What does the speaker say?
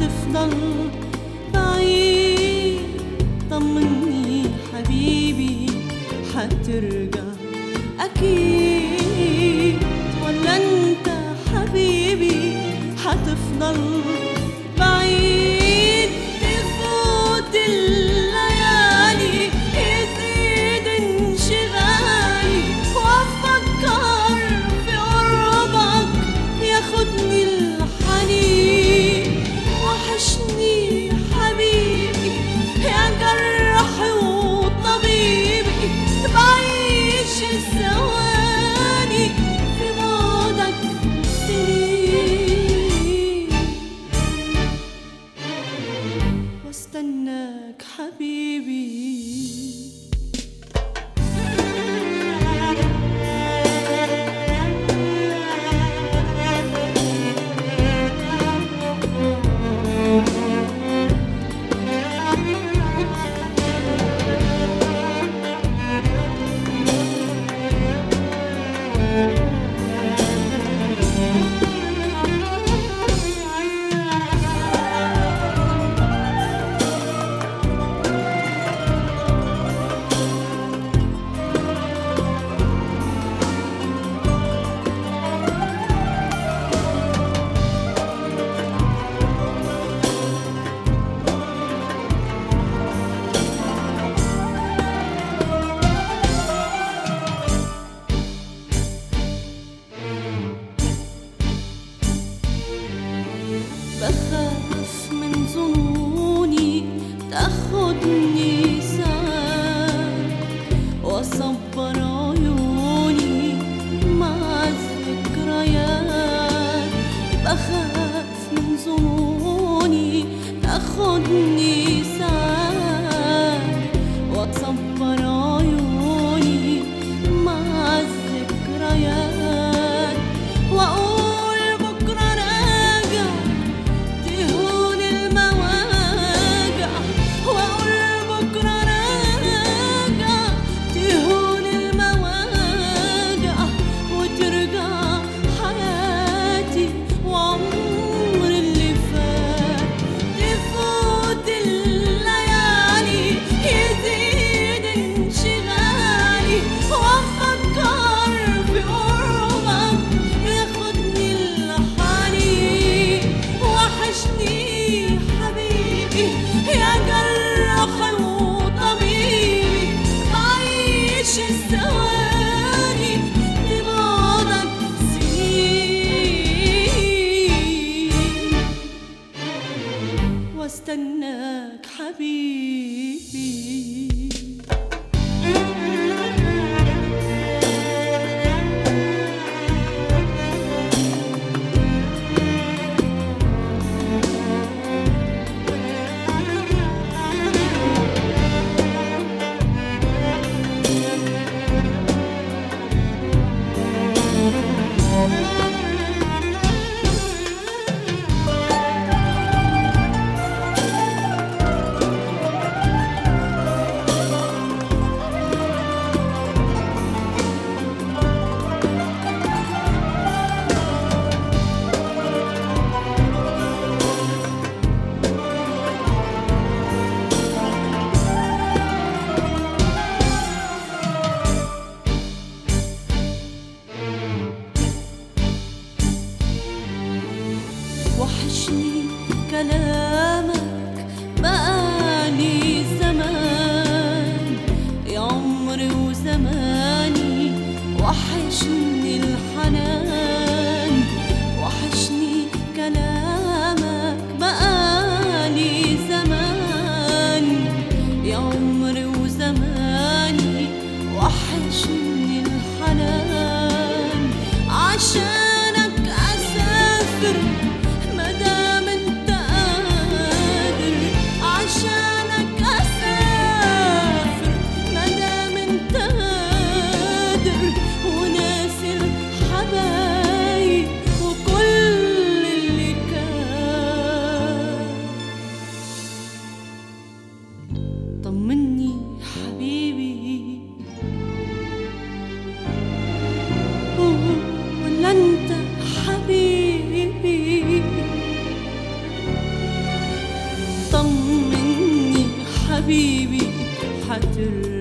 هتفضل بعيد طمني حبيبي هترجع أكيد ولا أنت حبيبي هتفضل بعيد تفوت الليالي يزيد انشغالي وأفكر في قربك ياخدني الحنين وحشني حبيبي يا جرحي وطبيبي بعيش الثواني في بعدك سنين واستناك حبيبي بخاف من ظنوني تاخدني ساعات واصبر عيوني مع الذكريات بخاف من ظنوني تاخدني ساعات واتصبر عيوني مع الذكريات واقول بكره راجع تهون المواجع واقول بكره راجع تهون المواجع وترجع حياتي وعمر اللي فات تفوت الليالي يزيد انشغالي وافكر في قربك ياخدني الحنين وحشني حبيبي يا جرحي وطبيبي بعيش الثواني لبعدك سنين واستناك حبيبي وحشني كلامك بقالي زمان يا عمري وزماني وحشني الحنان وحشني كلامك بقالي زمان يا عمري وزماني وحشني الحنان عشانك أسافر مدام انت قادر عشانك أسافر مدام انت قادر وناسي حبيبي حترجع